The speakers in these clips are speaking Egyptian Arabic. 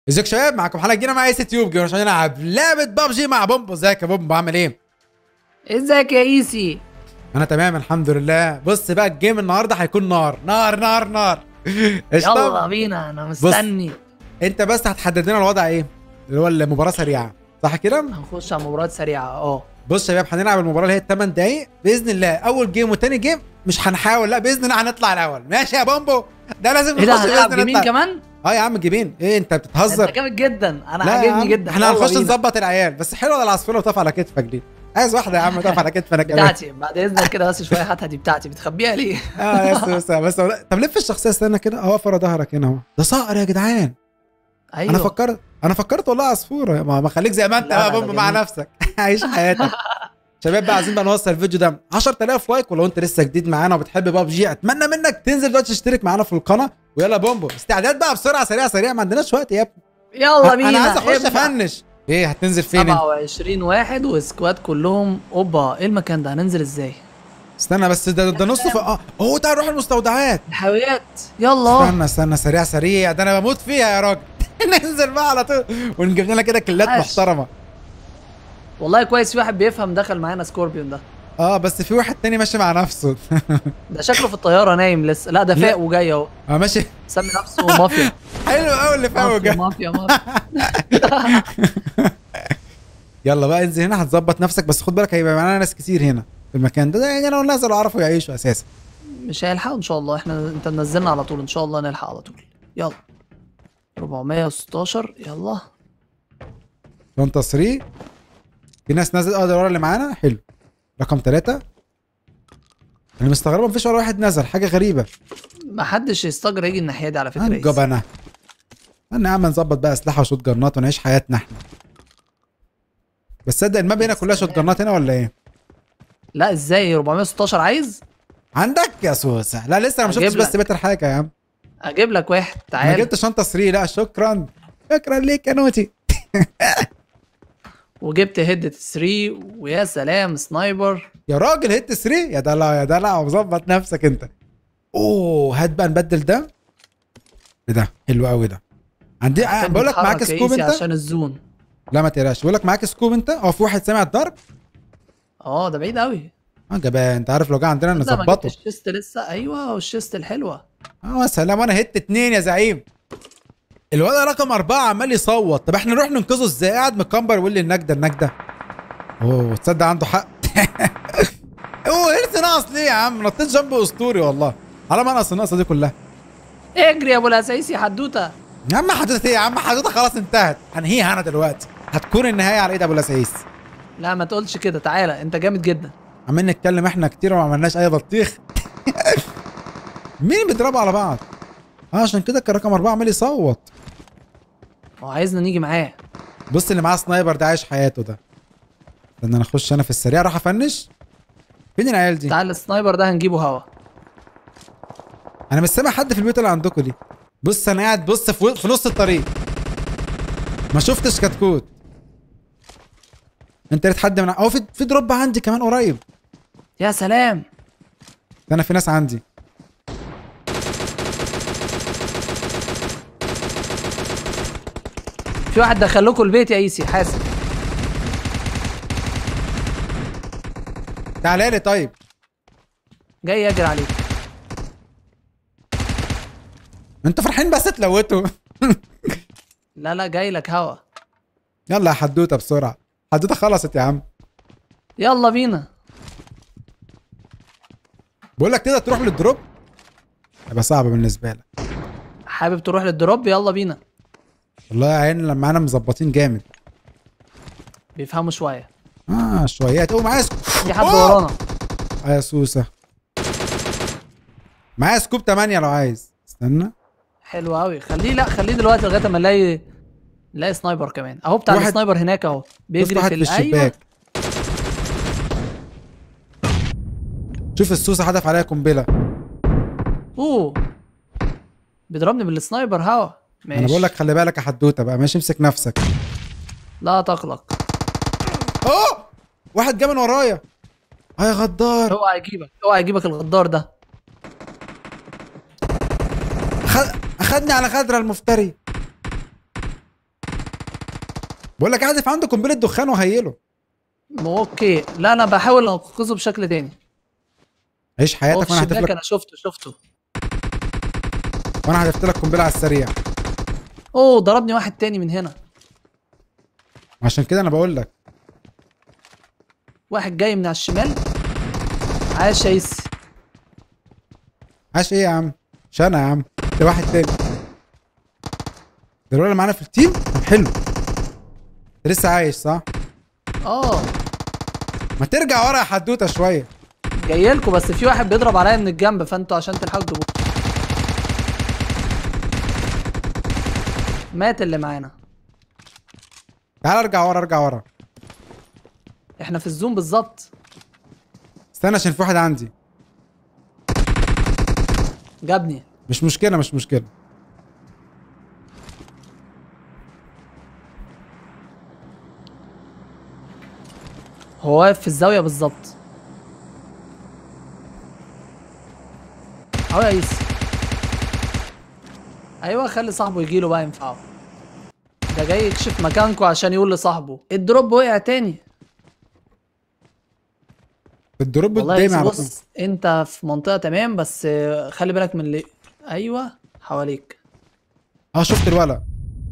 ازيك يا شباب معاكم حلقه جديده مع ايس تيوب جيمر عشان نلعب لعبه بابجي مع بومبو ازيك يا بومبو عامل ايه ازيك يا ايسي انا تمام الحمد لله بص بقى الجيم النهارده هيكون نار نار نار نار قشطة؟ يلا بينا انا مستني انت بس هتحدد لنا الوضع ايه اللي هو المباراه سريعه صح كده هنخش على مباراه سريعه اه بص يا شباب هنلعب المباراه اللي هي 8 دقايق باذن الله اول جيم وتاني جيم مش هنحاول لا باذن الله هنطلع الاول ماشي يا بومبو ده لازم ايه ده نخش هنلعب باذن جيمين الله كمان اه يا عم جيمين ايه انت انت بتهزر جامد جدا انا لا يا عاجبني عم، جدا احنا يلا هنخش بينا. نظبط العيال بس حلوه العصفوره وتقف على كتفك دي عايز واحده يا عم تقف على كتفنا كمان بتاعتي بعد اذنك كده بس شويه هاتها دي بتاعتي بتخبيها ليه اه بس بس بس طب لف الشخصيه استنى كده اهو ورا ظهرك هنا اهو ده صقر يا جدعان ايوه انا فكرت انا فكرت والله عصفوره ما, ما خليك زي ما انت لا، بقى لا، بوم لا، مع جميل. نفسك عيش حياتك شباب بقى عايزين بقى نوصل الفيديو ده 10000 لايك ولو انت لسه جديد معانا وبتحب بابجي اتمنى منك تنزل دلوقتي تشترك معانا في القناه ويلا بومبو استعداد بقى بسرعه سريع سريع ما عندناش وقت يا ابني يلا بينا انا عايز اخش ابدأ. افنش ايه هتنزل فين انت 27 واحد وسكواد كلهم اوبا ايه المكان ده هننزل ازاي استنى بس ده ده نص ف... اه هو تعال نروح المستودعات الحاويات يلا استنى استنى سريع سريع ده انا بموت فيها يا راجل ننزل بقى على طول ونجيب لنا كده كلات عاش. محترمه والله كويس في واحد بيفهم دخل معانا سكوربيون ده اه بس في واحد تاني ماشي مع نفسه ده شكله في الطياره نايم لسه لا ده لا. فاق وجاي اهو اه ماشي سمي نفسه مافيا حلو قوي اللي فاهم مافيا وجا. مافيا مافيا يلا بقى انزل هنا هتظبط نفسك بس خد بالك هيبقى معانا ناس كتير هنا في المكان ده, ده يعني لو نزلوا عرفوا يعيشوا اساسا مش هيلحقوا ان شاء الله احنا انت منزلنا على طول ان شاء الله نلحق على طول يلا 416 يلا شنطه 3 في ناس نزل اه ده ورا اللي معانا حلو رقم ثلاثة انا مستغربه مفيش ولا واحد نزل حاجه غريبه ما حدش يستجرى يجي الناحيه دي على فكره يا هنجب إيسي. انا انا يا عم نظبط بقى اسلحه وشوت جرنات ونعيش حياتنا احنا بس صدق الماب هنا كلها شوت جرنات هنا ولا ايه لا ازاي 416 عايز عندك يا سوسه لا لسه انا ما هجيب شفتش بس لك. بيتر حاجه يا عم اجيب لك واحد انا تعال جبت شنطه 3 لا شكرا شكرا ليك يا نوتي وجبت هيد 3 ويا سلام سنايبر يا راجل هيت 3 يا دلع يا دلع ومظبط نفسك انت اوه هات بقى نبدل ده بده حلو قوي ده عندي كان بقول لك بيتحرك معاك يا سكوب إيسي انت عشان الزون لا ما تقلقش بقول لك معاك سكوب انت هو في واحد سامع الضرب اه ده بعيد قوي اه جبان انت عارف لو جه عندنا لا ما جبت نظبطه الشيست لسه ايوه والشيست الحلوه اه سلام وانا هيت اتنين يا زعيم الولد رقم أربعة عمال يصوت طب احنا نروح ننقذه ازاي قاعد مكمبر ويقول لي النجدة النجدة اوه تصدق عنده حق اوه هرس ناقص ليه يا عم نطيت جنب اسطوري والله على ما ناقص النقصة دي كلها اجري يا ابو الاسايسي حدوته يا عم حدوته ايه يا عم حدوته خلاص انتهت هنهيها انا دلوقتي هتكون النهاية على ايد ابو لسعيس لا ما تقولش كده تعالى انت جامد جدا عمالين نتكلم احنا كتير وما عملناش اي بطيخ مين بيضربوا على بعض اه عشان كده كان رقم أربعة عمال يصوت هو عايزنا نيجي معاه بص اللي معاه سنايبر ده عايش حياته ده ان انا اخش انا في السريع راح افنش فين العيال دي تعال السنايبر ده هنجيبه هوا انا مش سامع حد في البيوت اللي عندكم دي بص انا قاعد بص في, في نص الطريق ما شفتش كتكوت انت لقيت حد من اه في في دروب عندي كمان قريب يا سلام ده انا في ناس عندي في واحد دخل لكم البيت يا ايسي حاسب تعالى لي طيب جاي يجري عليك انتوا فرحين بس تلوتوا لا لا جاي لك هوا يلا يا حدوته بسرعه حدوته خلصت يا عم يلا بينا بقول لك كده تروح للدروب هيبقى صعب بالنسبه لك حابب تروح للدروب يلا بينا والله يا عيني لما انا مظبطين جامد بيفهموا شويه اه شويات اوه معايا سكوب في حد أوه! ورانا اه يا سوسه معايا سكوب 8 لو عايز استنى حلو قوي خليه لا خليه دلوقتي لغايه ما نلاقي نلاقي سنايبر كمان اهو بتاع واحد- السنايبر هناك اهو بص بيجري واحد في, في ال- أيوة. الشباك شوف السوسه حدف عليها قنبله اوه بيضربني بالسنايبر هوا ماشي انا بقول لك خلي بالك يا حدوته بقى ماشي امسك نفسك لا تقلق اوه واحد جه من ورايا اه يا غدار اوعى يجيبك اوعى يجيبك الغدار ده أخد... اخدني على غدره المفتري بقول لك احذف عنده قنبله دخان وهيله اوكي لا انا بحاول انقذه بشكل تاني عيش هو حياتك في وانا هحذف الشباك لك انا شفته شفته وانا هحذف لك قنبله على السريع اوه ضربني واحد تاني من هنا عشان كده انا بقول لك واحد جاي من على الشمال عاش يا يس عاش ايه يا عم مش انا يا عم ده واحد تاني ده الولد اللي معانا في التيم طب حلو انت لسه عايش صح اه ما ترجع ورا يا حدوته شويه جاي لكم بس في واحد بيضرب عليا من الجنب فانتوا عشان تلحقوا تجيبوه مات اللي معانا تعال ارجع ورا ارجع ورا احنا في الزوم بالظبط استنى عشان في واحد عندي جابني مش مشكله مش مشكله هو واقف في الزاويه بالظبط اهو يا يس ايوه خلي صاحبه يجيله بقى ينفعه ده جاي يكشف مكانكم عشان يقول لصاحبه الدروب وقع تاني الدروب والله قدامي يا على يس طول بص انت في منطقه تمام بس آه، خلي بالك من اللي ايوه حواليك اه شفت الولد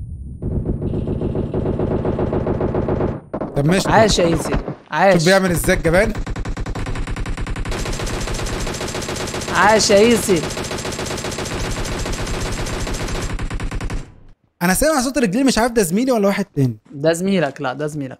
طب ماشي عاش يا يسي شوف عاش بيعمل ازاي الجبان عاش يا يسي انا سامع صوت رجليه مش عارف ده زميلي ولا واحد تاني ده زميلك لا ده زميلك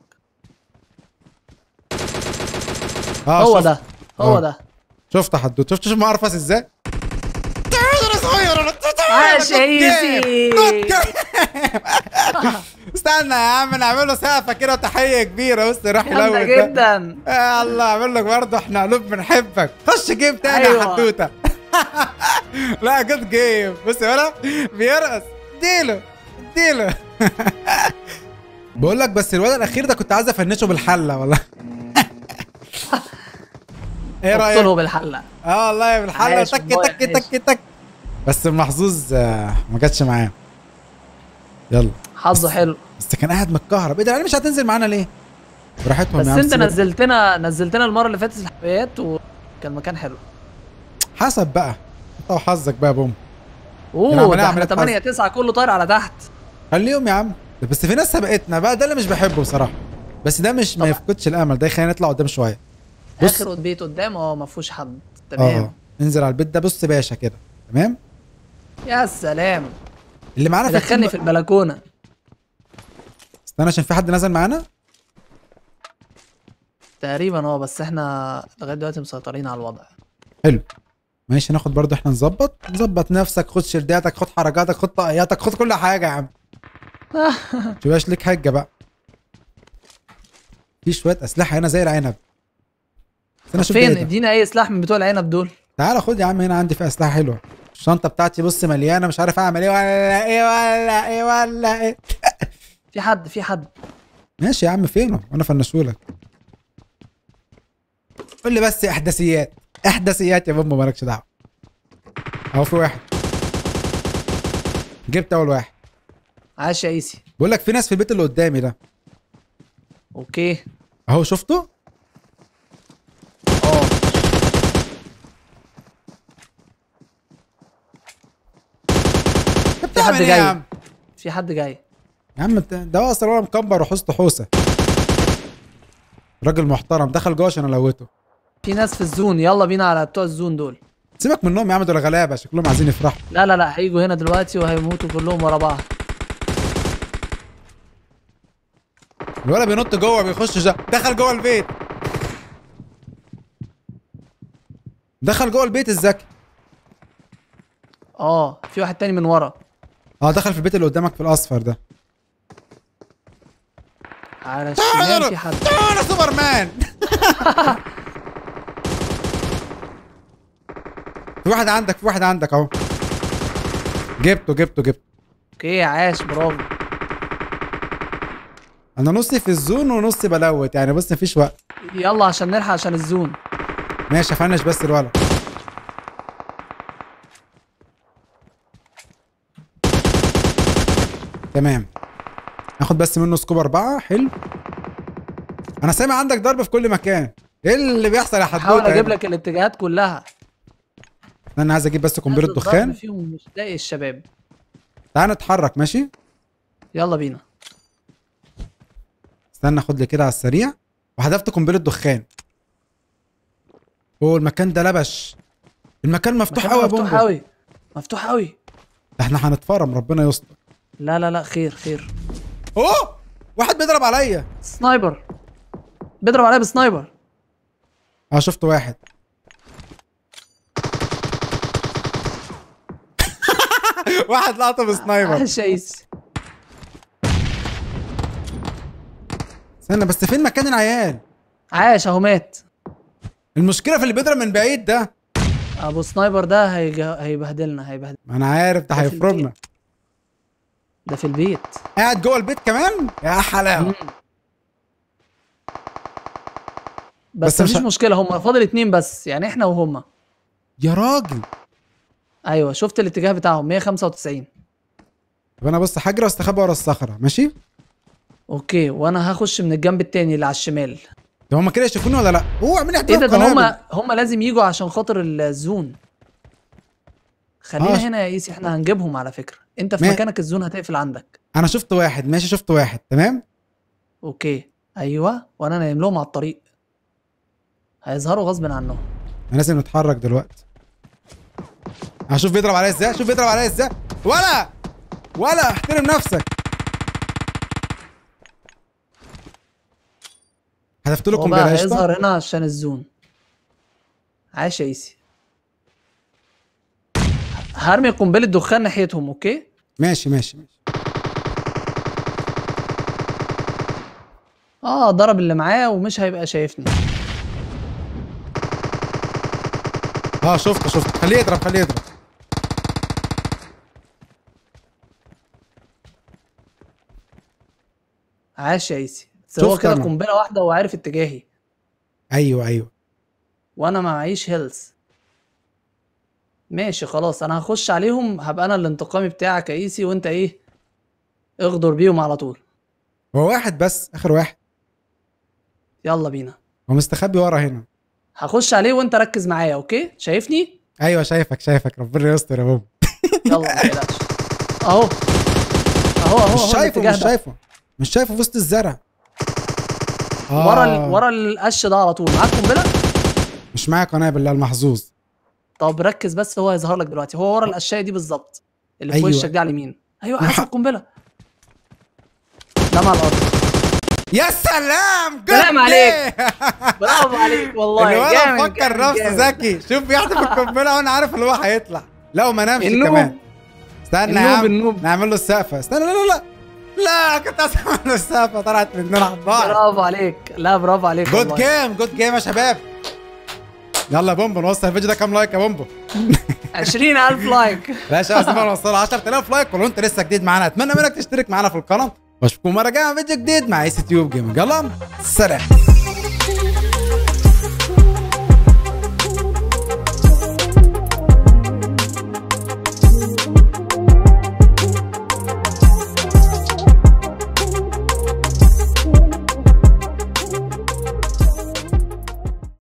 اه هو شفت. ده هو آه. ده شفت حدوته شفت شوف معرفس ازاي تعال انا صغير انا عاش يا جيم. يسي. جود جيم. استنى يا عم نعمل له سقفه كده وتحيه كبيره بص راح جامده يلون ده. جدا يا الله اعمل لك برضه احنا قلوب بنحبك خش جيم تاني يا أيوة. حدوته لا جود جيم بص يا ولد بيرقص اديله اديله بقول لك بس الولد الاخير ده كنت عايز افنشه بالحله والله ايه رايك؟ اقتله بالحلقه اه والله بالحله عايش تك والله، تك عايش. تك تك بس المحظوظ آه، ما جاتش معاه يلا حظه حلو بس كان قاعد متكهرب ايه ده العيال مش هتنزل معانا ليه؟ براحتهم بس يا عم انت سيبك. نزلتنا نزلتنا المره اللي فاتت الحلويات وكان مكان حلو حسب بقى انت وحظك بقى يا بوم اوه عملية ده احنا عملية 8 9 كله طاير على تحت خليهم يا عم بس في ناس سبقتنا بقى ده اللي مش بحبه بصراحه بس ده مش ما طبعا. يفقدش الامل ده يخلينا نطلع قدام شويه بص. اخر بيت قدام اه ما فيهوش حد اه تمام انزل على البيت ده بص باشا كده تمام يا سلام اللي معانا في دخلني التيم في البلكونه استنى عشان في حد نزل معانا تقريبا اه بس احنا لغايه دلوقتي مسيطرين على الوضع حلو ماشي ناخد برضه احنا نظبط نظبط نفسك خد شرداتك خد حركاتك خد طاقياتك خد كل حاجه يا عم تبقاش ليك حجه بقى في شويه اسلحه هنا زي العنب استنى اشوف ده إيه فين ده. ادينا اي سلاح من بتوع العنب دول تعالى خد يا عم هنا عندي في اسلحه حلوه الشنطه بتاعتي بص مليانه مش عارف اعمل ايه ولا ايه ولا ايه ولا ايه في حد في حد ماشي يا عم فينه وانا فنشهولك قول لي بس احداثيات احداثيات يا بابا مالكش دعوه اهو في واحد جبت اول واحد عاش يا ايسي بقول لك في ناس في البيت اللي قدامي ده اوكي اهو شفته اه انت في بتعمل حد ايه يا جاي عم في حد جاي يا عم انت ده هو اصلا ولا مكبر وحوسته حوسه راجل محترم دخل جوه عشان الوته في ناس في الزون يلا بينا على بتوع الزون دول سيبك منهم يا عم دول غلابه شكلهم عايزين يفرحوا لا لا لا هيجوا هنا دلوقتي وهيموتوا كلهم ورا بعض الولد بينط جوه بيخش جا. دخل جوه البيت دخل جوه البيت الذكي اه في واحد تاني من ورا اه دخل في البيت اللي قدامك في الاصفر ده على تعال الشمال في حد تعال سوبر مان في واحد عندك في واحد عندك اهو جبته جبته جبته اوكي عاش برافو انا نصي في الزون ونصي بلوت يعني بص مفيش وقت يلا عشان نلحق عشان الزون ماشي افنش بس الولد تمام ناخد بس منه سكوب اربعه حلو انا سامع عندك ضرب في كل مكان ايه اللي بيحصل يا حاول حدوته اجيب هنا؟ لك الاتجاهات كلها انا عايز اجيب بس قنبله نفس الضرب دخان فيهم مش لاقي الشباب تعال نتحرك ماشي يلا بينا استنى خد لي كده على السريع وحذفت قنبله دخان اوه المكان ده لبش المكان مفتوح مكان قوي يا مفتوح بومبو قوي مفتوح قوي ده احنا هنتفرم ربنا يستر لا لا لا خير خير اوه واحد بيضرب عليا سنايبر بيضرب عليا بسنايبر اه شفت واحد واحد لقطه بسنايبر عاش يا ايسي استنى بس فين مكان العيال عاش اهو مات المشكله في اللي بيضرب من بعيد ده ابو سنايبر ده هيج... هيبهدلنا هيبهدلنا ما انا عارف ده ده في هيفرمنا البيت. ده في البيت قاعد جوه البيت كمان يا حلاوه مم. بس بس, مش مفيش ه- مشكله هم فاضل اتنين بس يعني احنا وهم يا راجل ايوه شفت الاتجاه بتاعهم 195 طب انا بص هجري واستخبى ورا الصخره ماشي اوكي وانا هخش من الجنب التاني اللي على الشمال ده هم كده يشوفوني ولا لا اوه اعملي ايه احتراف ده ده قنابل. هم هم لازم يجوا عشان خاطر الزون خلينا آه. هنا يا ايسي احنا هنجيبهم على فكره انت في ما- مكانك الزون هتقفل عندك انا شفت واحد ماشي شفت واحد تمام اوكي ايوه وانا نايم لهم على الطريق هيظهروا غصب عنهم انا لازم نتحرك دلوقتي هشوف بيضرب عليا ازاي شوف بيضرب عليا ازاي ولا ولا احترم نفسك هدفت له هو قنبله بقى قشطه هيظهر هنا عشان الزون عاش يا ايسي هرمي قنبله دخان ناحيتهم اوكي ماشي ماشي ماشي اه ضرب اللي معاه ومش هيبقى شايفني اه شفته شفته خليه يضرب خليه يضرب عاش يا ايسي بس هو شفت كده أنا. قنبله واحده وعارف اتجاهي ايوه ايوه وانا ما معيش هيلز ماشي خلاص انا هخش عليهم هبقى انا الانتقامي بتاعك يا ايسي وانت ايه اغدر بيهم على طول هو واحد بس اخر واحد يلا بينا هو مستخبي ورا هنا هخش عليه وانت ركز معايا اوكي شايفني ايوه شايفك شايفك ربنا يستر يا بابا يلا ما تقلقش اهو اهو اهو مش اهو شايفه الاتجاه مش ده. شايفه مش شايفه في وسط الزرع آه. ورا ال... ورا القش ده على طول معاك قنبله مش معايا قناه بالله المحظوظ طب ركز بس هو هيظهر لك دلوقتي هو ورا القشايه دي بالظبط اللي في أيوة. وشك دي على اليمين ايوه أنا حاسب ح- قنبله ده على الارض يا سلام سلام good عليك. play. برافو عليك والله الولد جامد مفكر جامد، نفسه جامد. ذكي شوف بيحدف القنبله وانا عارف اللي هو هيطلع لا وما نامش النوب. كمان استنى يا النوب عم النوب نعمل له السقفه استنى لا لا لا لا كنت عايز اعمل له السقفه طلعت مننا على الضاع برافو عليك لا برافو عليك جود والله جيم جود جيم يا شباب يلا يا بومبو نوصل الفيديو ده كام لايك يا بومبو 20000 لايك لا شباب لازم نوصل 10000 لايك ولو انت لسه جديد معانا اتمنى منك تشترك معانا في القناه واشوفكم مره جايه مع فيديو جديد مع اي سي تيوب جيمنج يلا سلام